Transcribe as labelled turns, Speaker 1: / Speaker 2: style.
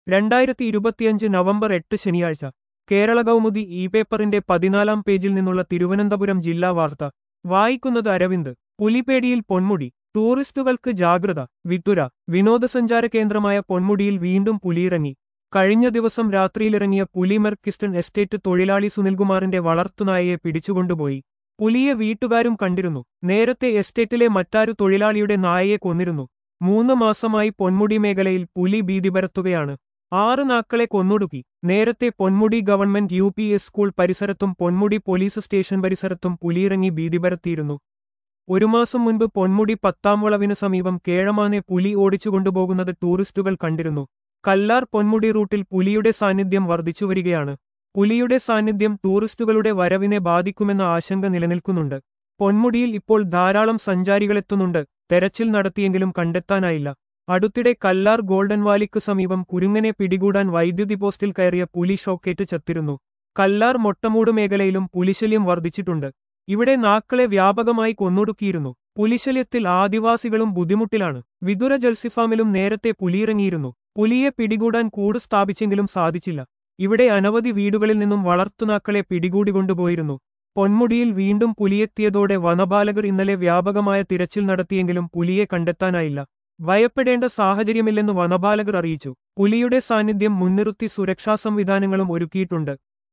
Speaker 1: രണ്ടായിരത്തി ഇരുപത്തിയഞ്ച് നവംബർ എട്ട് ശനിയാഴ്ച കേരള കൗമുദി ഇ പേപ്പറിന്റെ പതിനാലാം പേജിൽ നിന്നുള്ള തിരുവനന്തപുരം ജില്ലാ വാർത്ത വായിക്കുന്നത് അരവിന്ദ് പുലിപേടിയിൽ പൊന്മുടി ടൂറിസ്റ്റുകൾക്ക് ജാഗ്രത വിതുര വിനോദസഞ്ചാര കേന്ദ്രമായ പൊന്മുടിയിൽ വീണ്ടും പുലിയിറങ്ങി കഴിഞ്ഞ ദിവസം രാത്രിയിലിറങ്ങിയ പുലി മെർക്കിസ്റ്റൺ എസ്റ്റേറ്റ് തൊഴിലാളി സുനിൽകുമാറിന്റെ വളർത്തുനായയെ പിടിച്ചുകൊണ്ടുപോയി പുലിയെ വീട്ടുകാരും കണ്ടിരുന്നു നേരത്തെ എസ്റ്റേറ്റിലെ മറ്റാരു തൊഴിലാളിയുടെ നായയെ കൊന്നിരുന്നു മൂന്ന് മാസമായി പൊന്മുടി മേഖലയിൽ പുലി ഭീതി പരത്തുകയാണ് ആറ് നാക്കളെ കൊന്നൊടുക്കി നേരത്തെ Ponmudi government U P S school പരിസരത്തും പൊന്മുടി പോലീസ് സ്റ്റേഷൻ പരിസരത്തും പുലിയിറങ്ങി ഭീതി പരത്തിയിരുന്നു ഒരു മാസം മുൻപ് പൊന്മുടി പത്താം വളവിന് സമീപം കേഴമാനെ പുലി ഓടിച്ചുകൊണ്ടുപോകുന്നത് ടൂറിസ്റ്റുകൾ കണ്ടിരുന്നു കല്ലാർ പൊന്മുടി റൂട്ടിൽ പുലിയുടെ സാന്നിധ്യം വർദ്ധിച്ചുവരികയാണ് പുലിയുടെ സാന്നിധ്യം ടൂറിസ്റ്റുകളുടെ വരവിനെ ബാധിക്കുമെന്ന ആശങ്ക നിലനിൽക്കുന്നുണ്ട് പൊന്മുടിയിൽ ഇപ്പോൾ ധാരാളം സഞ്ചാരികളെത്തുന്നുണ്ട് തെരച്ചിൽ നടത്തിയെങ്കിലും കണ്ടെത്താനായില്ല അടുത്തിടെ കല്ലാർ ഗോൾഡൻ വാലിക്ക് സമീപം കുരുങ്ങനെ പിടികൂടാൻ വൈദ്യുതി പോസ്റ്റിൽ കയറിയ പുലി ഷോക്കേറ്റ് ചത്തിരുന്നു കല്ലാർ മൊട്ടമൂട് മേഖലയിലും പുലിശല്യം വർദ്ധിച്ചിട്ടുണ്ട് ഇവിടെ നാക്കളെ വ്യാപകമായി കൊന്നൊടുക്കിയിരുന്നു പുലിശല്യത്തിൽ ആദിവാസികളും ബുദ്ധിമുട്ടിലാണ് വിതുര ജൽസിഫാമിലും നേരത്തെ പുലിയിറങ്ങിയിരുന്നു പുലിയെ പിടികൂടാൻ കൂട് സ്ഥാപിച്ചെങ്കിലും സാധിച്ചില്ല ഇവിടെ അനവധി വീടുകളിൽ നിന്നും വളർത്തുനാക്കളെ പിടികൂടിക്കൊണ്ടുപോയിരുന്നു പൊന്മുടിയിൽ വീണ്ടും പുലിയെത്തിയതോടെ വനപാലകർ ഇന്നലെ വ്യാപകമായ തിരച്ചിൽ നടത്തിയെങ്കിലും പുലിയെ കണ്ടെത്താനായില്ല ഭയപ്പെടേണ്ട സാഹചര്യമില്ലെന്ന് വനപാലകർ അറിയിച്ചു പുലിയുടെ സാന്നിധ്യം മുൻനിർത്തി സുരക്ഷാ സംവിധാനങ്ങളും ഒരുക്കിയിട്ടുണ്ട്